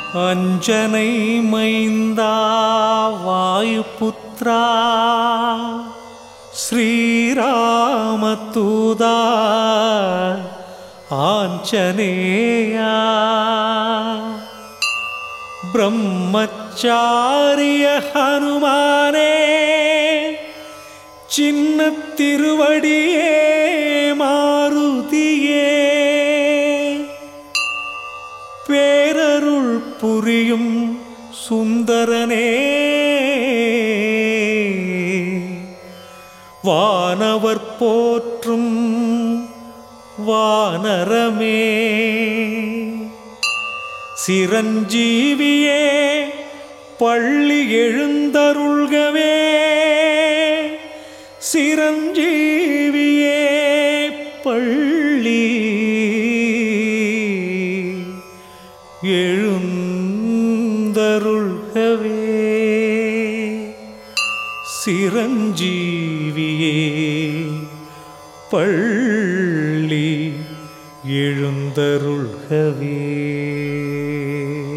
அஞ்சனை மைந்தா வாயுபுத்ரா ஸ்ரீராமதூதா ஆஞ்சநேயா பிரம்மச்சாரிய ஹனுமானே சின்ன திருவடியே மாருதியே பேரருள் புரியும் சுந்தரனே வானவர் போற்றும் வானரமே சிரஞ்சீவியே பள்ளி எழுந்தருள்கவே சிரஞ்சீவியே பள்ளி எழுந்தருள்கவே சிரஞ்சீவியே பள்ளி எழுந்தருள்கவே